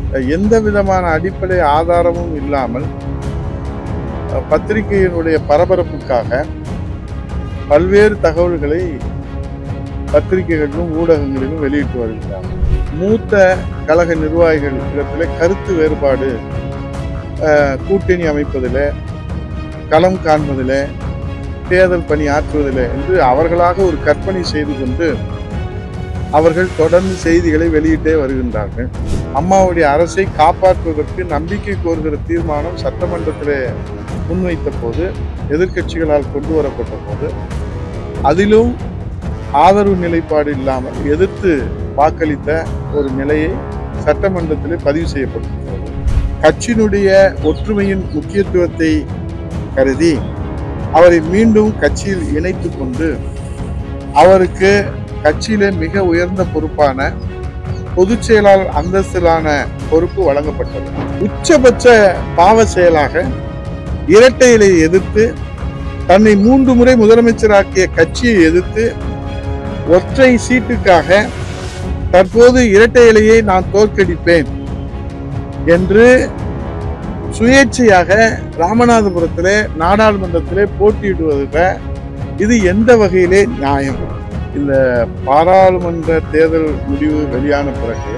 எந்த விதமான அடிப்படை ஆதாரமும் இல்லாமல் அஹ், பத்திரிகையினுடைய பரபரப்புக்காக பல்வேறு தகவல்களை பத்திரிகைகளிலும் ஊடகங்களிலும் வெளியிட்டு வருகிறார் மூத்த கழக நிர்வாகிகள் இடத்துல கருத்து வேறுபாடு அஹ், கூட்டணி அமைப்பதில் களம் காண்பதில் தேர்தல் பணி ஆற்றுவதில் என்று அவர்களாக ஒரு கற்பனை செய்து கொண்டு அவர்கள் தொடர்ந்து செய்திகளை வெளியிட்டே வருகின்றார்கள் அம்மாவுடைய அரசை காப்பாற்றுவதற்கு நம்பிக்கை கோருகிற தீர்மானம் சட்டமன்றத்தில் முன்வைத்த போது எதிர்க்கட்சிகளால் கொண்டு வரப்பட்ட போது அதிலும் ஆதரவு நிலைப்பாடு இல்லாமல் எதிர்த்து வாக்களித்த ஒரு நிலையை சட்டமன்றத்தில் பதிவு செய்யப்பட்டிருக்கிறது கட்சியினுடைய ஒற்றுமையின் முக்கியத்துவத்தை கருதி அவரை மீண்டும் கட்சியில் இணைத்து கொண்டு அவருக்கு கட்சியில மிக உயர்ந்த பொறுப்பான பொதுச் செயலாளர் அந்தஸ்திலான பொறுப்பு வழங்கப்பட்டது உச்சபட்ச பாவ செயலாக இரட்டை இலையை எதிர்த்து தன்னை மூன்று முறை முதலமைச்சராக்கிய கட்சியை எதிர்த்து ஒற்றை சீட்டுக்காக தற்போது இரட்டை இலையை நான் தோற்கடிப்பேன் என்று சுயேட்சையாக ராமநாதபுரத்திலே நாடாளுமன்றத்திலே போட்டியிடுவதில் இது எந்த வகையிலே நியாயம் இந்த பாராளுமன்ற தேர்தல் முடிவு வெளியான பிறகு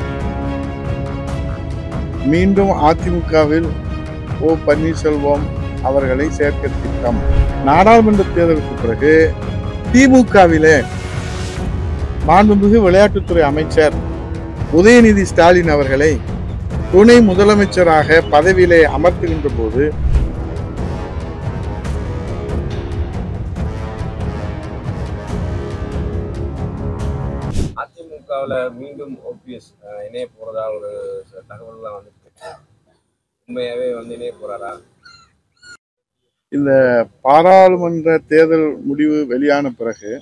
மீண்டும் அதிமுகவில் ஓ பன்னீர்செல்வம் அவர்களை சேர்க்க திட்டம் நாடாளுமன்ற தேர்தலுக்கு பிறகு திமுகவிலே மாண்புமிகு விளையாட்டுத்துறை அமைச்சர் உதயநிதி ஸ்டாலின் அவர்களை துணை முதலமைச்சராக பதவியிலே அமர்த்துகின்ற போது அதிமுகவில் மீண்டும் ஓபிஎஸ் இணைய போறதா ஒரு சில தகவல்லாம் வந்துட்டு உண்மையாவே வந்து இணைய போறாரா இந்த பாராளுமன்ற தேர்தல் முடிவு வெளியான பிறகு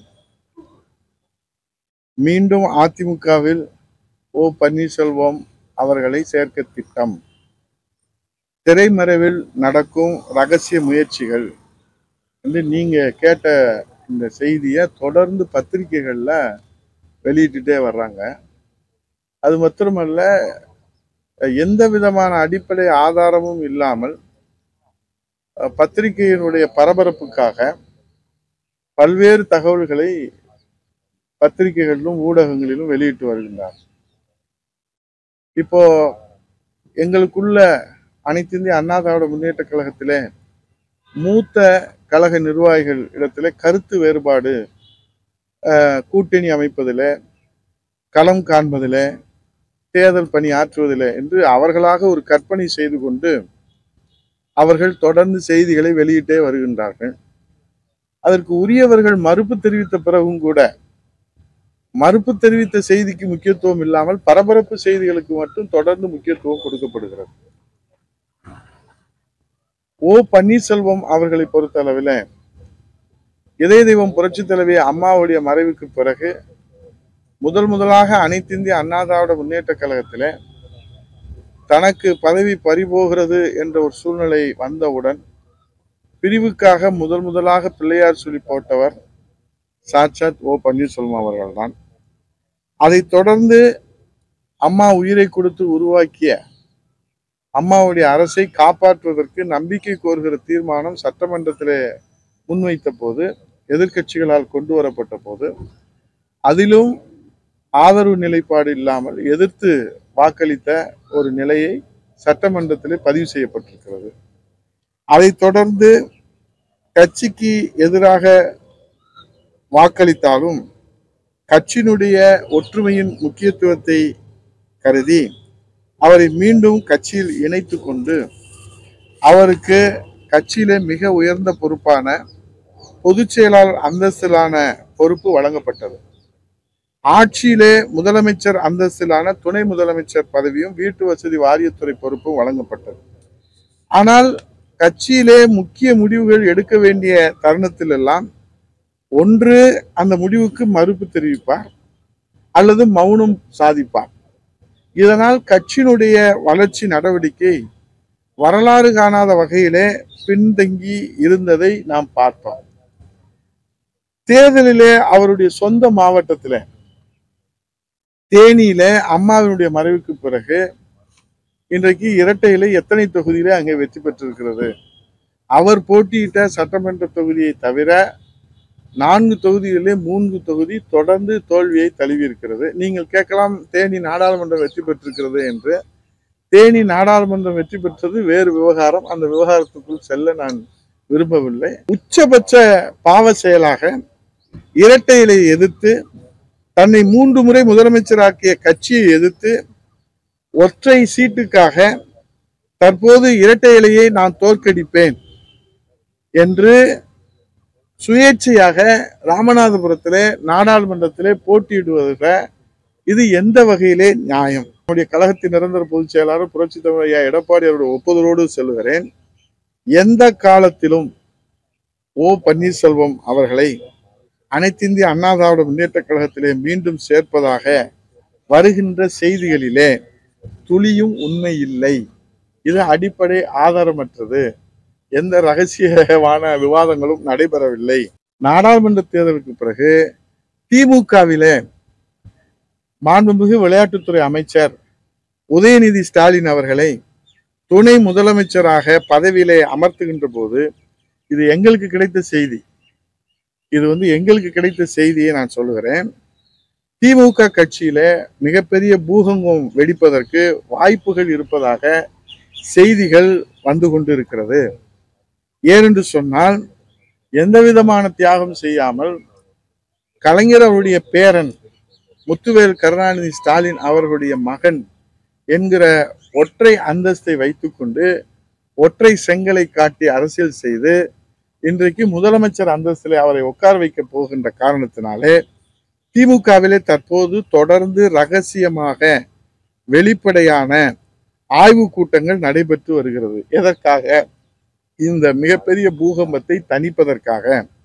மீண்டும் அதிமுகவில் ஓ பன்னீர்செல்வம் அவர்களை சேர்க்க திட்டம் திரைமறைவில் நடக்கும் ரகசிய முயற்சிகள் என்று நீங்க கேட்ட இந்த செய்தியை தொடர்ந்து பத்திரிகைகள்ல வெளியிட்டுட்டே வர்றாங்க அது மாத்திரமல்ல எந்த விதமான அடிப்படை ஆதாரமும் இல்லாமல் அஹ், பத்திரிகையினுடைய பரபரப்புக்காக பல்வேறு தகவல்களை பத்திரிகைகளிலும் ஊடகங்களிலும் வெளியிட்டு வருகின்றார் இப்போ எங்களுக்குள்ள அனைத்து இந்திய அண்ணா திராவிட முன்னேற்ற கழகத்திலே மூத்த கழக நிர்வாகிகள் இடத்துல கருத்து வேறுபாடு அஹ், கூட்டணி அமைப்பதில் களம் காண்பதில் தேர்தல் பணி ஆற்றுவதில் என்று அவர்களாக ஒரு கற்பனை செய்து கொண்டு அவர்கள் தொடர்ந்து செய்திகளை வெளியிட்டே வருகின்றார்கள் அதற்கு உரியவர்கள் மறுப்பு தெரிவித்த பிறகும் கூட மறுப்பு தெரிவித்த செய்திக்கு முக்கியத்துவம் இல்லாமல் பரபரப்பு செய்திகளுக்கு மட்டும் தொடர்ந்து முக்கியத்துவம் கொடுக்கப்படுகிறது ஓ பன்னீர்செல்வம் அவர்களை பொறுத்தளவில் இதய தெய்வம் புரட்சி தலைவி அம்மாவுடைய மறைவுக்கு பிறகு முதல் முதலாக அனைத்து இந்திய அண்ணா திராவிட முன்னேற்ற கழகத்திலே தனக்கு பதவி பறிபோகிறது என்ற ஒரு சூழ்நிலை வந்தவுடன் பிரிவுக்காக முதல் முதலாக பிள்ளையார் சொல்லி போட்டவர் சாட்சாத் ஓ பன்னீர்செல்வம் அவர்கள்தான் அதைத் தொடர்ந்து அம்மா உயிரை கொடுத்து உருவாக்கிய அம்மாவுடைய அரசை காப்பாற்றுவதற்கு நம்பிக்கை கோருகிற தீர்மானம் சட்டமன்றத்திலே முன்வைத்த போது எதிர்க்கட்சிகளால் கொண்டு வரப்பட்ட போது அதிலும் ஆதரவு நிலைப்பாடு இல்லாமல் எதிர்த்து வாக்களித்த ஒரு நிலையை சட்டமன்றத்திலே பதிவு செய்யப்பட்டிருக்கிறது அதைத் தொடர்ந்து கட்சிக்கு எதிராக வாக்களித்தாலும் கட்சியினுடைய ஒற்றுமையின் முக்கியத்துவத்தை கருதி அவரை மீண்டும் கட்சியில் இணைத்து கொண்டு அவருக்கு கட்சியில மிக உயர்ந்த பொறுப்பான பொதுச் செயலாளர் அந்தஸ்திலான பொறுப்பு வழங்கப்பட்டது ஆட்சியிலே முதலமைச்சர் அந்தஸ்திலான துணை முதலமைச்சர் பதவியும் வீட்டு வசதி வாரியத்துறை பொறுப்பும் வழங்கப்பட்டது ஆனால் கட்சியிலே முக்கிய முடிவுகள் எடுக்க வேண்டிய தருணத்தில் எல்லாம் ஒன்று அந்த முடிவுக்கு மறுப்பு தெரிவிப்பார் அல்லது மௌனம் சாதிப்பார் இதனால் கட்சியினுடைய வளர்ச்சி நடவடிக்கை வரலாறு காணாத வகையிலே பின்தங்கி இருந்ததை நாம் பார்த்தோம் தேர்தலிலே அவருடைய சொந்த மாவட்டத்திலே தேனியில அம்மாவினுடைய மறைவுக்கு பிறகு இன்றைக்கு இரட்டை இலை எத்தனை தொகுதியிலே அங்கே வெற்றி பெற்றிருக்கிறது அவர் போட்டியிட்ட சட்டமன்ற தொகுதியை தவிர நான்கு தொகுதிகளிலே மூன்று தொகுதி தொடர்ந்து தோல்வியை தழுவி இருக்கிறது நீங்கள் கேட்கலாம் தேனி நாடாளுமன்றம் வெற்றி பெற்றிருக்கிறது என்று தேனி நாடாளுமன்றம் வெற்றி பெற்றது வேறு விவகாரம் அந்த விவகாரத்துக்குள் செல்ல நான் விரும்பவில்லை உச்சபட்ச பாவ செயலாக இரட்டை இலையை எதிர்த்து தன்னை மூன்று முறை முதலமைச்சராக்கிய கட்சியை எதிர்த்து ஒற்றை சீட்டுக்காக தற்போது இரட்டை இலையை நான் தோற்கடிப்பேன் என்று சுயேட்சையாக ராமநாதபுரத்திலே நாடாளுமன்றத்திலே போட்டியிடுவதில் இது எந்த வகையிலே நியாயம் நம்முடைய கழகத்தின் நிரந்தர பொதுச் செயலாளர் புரட்சி தமிழ் ஐயா எடப்பாடி அவருடைய ஒப்புதலோடு சொல்லுகிறேன் எந்த காலத்திலும் ஓ பன்னீர்செல்வம் அவர்களை அனைத்திந்திய அண்ணா திராவிட முன்னேற்ற கழகத்திலே மீண்டும் சேர்ப்பதாக வருகின்ற செய்திகளிலே துளியும் உண்மை இல்லை இது அடிப்படை ஆதாரமற்றது எந்த ரகசியமான விவாதங்களும் நடைபெறவில்லை நாடாளுமன்ற தேர்தலுக்கு பிறகு திமுகவிலே மாண்புமிகு விளையாட்டுத்துறை அமைச்சர் உதயநிதி ஸ்டாலின் அவர்களை துணை முதலமைச்சராக பதவியிலே அமர்த்துகின்ற போது இது எங்களுக்கு கிடைத்த செய்தி இது வந்து எங்களுக்கு கிடைத்த செய்தியை நான் சொல்லுகிறேன் திமுக கட்சியில மிகப்பெரிய பூகம்பம் வெடிப்பதற்கு வாய்ப்புகள் இருப்பதாக செய்திகள் வந்து கொண்டு இருக்கிறது ஏனென்று சொன்னால் எந்த விதமான தியாகம் செய்யாமல் கலைஞர் அவருடைய பேரன் முத்துவேல் கருணாநிதி ஸ்டாலின் அவர்களுடைய மகன் என்கிற ஒற்றை அந்தஸ்தை வைத்துக்கொண்டு ஒற்றை செங்கலை காட்டி அரசியல் செய்து இன்றைக்கு முதலமைச்சர் அந்தஸ்திலே அவரை உட்கார வைக்க போகின்ற காரணத்தினாலே திமுகவிலே தற்போது தொடர்ந்து ரகசியமாக வெளிப்படையான ஆய்வு கூட்டங்கள் நடைபெற்று வருகிறது எதற்காக இந்த மிகப்பெரிய பூகம்பத்தை தணிப்பதற்காக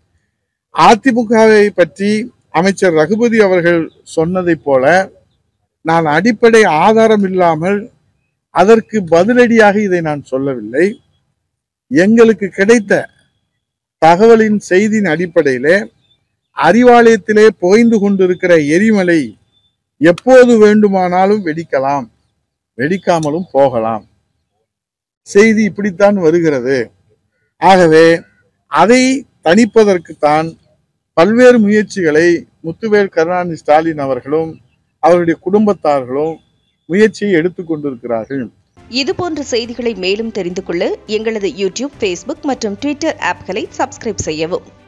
அதிமுகவை பற்றி அமைச்சர் ரகுபதி அவர்கள் சொன்னதைப் போல நான் அடிப்படை ஆதாரம் இல்லாமல் அதற்கு பதிலடியாக இதை நான் சொல்லவில்லை எங்களுக்கு கிடைத்த தகவலின் செய்தியின் அடிப்படையிலே அறிவாலயத்திலே புகைந்து கொண்டிருக்கிற எரிமலை எப்போது வேண்டுமானாலும் வெடிக்கலாம் வெடிக்காமலும் போகலாம் செய்தி இப்படித்தான் வருகிறது ஆகவே அதை தணிப்பதற்குத்தான் பல்வேறு முயற்சிகளை முத்துவேல் கருணாநிதி ஸ்டாலின் அவர்களும் அவருடைய குடும்பத்தார்களும் முயற்சியை எடுத்துக்கொண்டிருக்கிறார்கள் இது போன்ற செய்திகளை மேலும் தெரிந்து கொள்ள எங்களது யூடியூப் ஃபேஸ்புக் மற்றும் ட்விட்டர் ஆப்களை சப்ஸ்கிரைப் செய்யவும்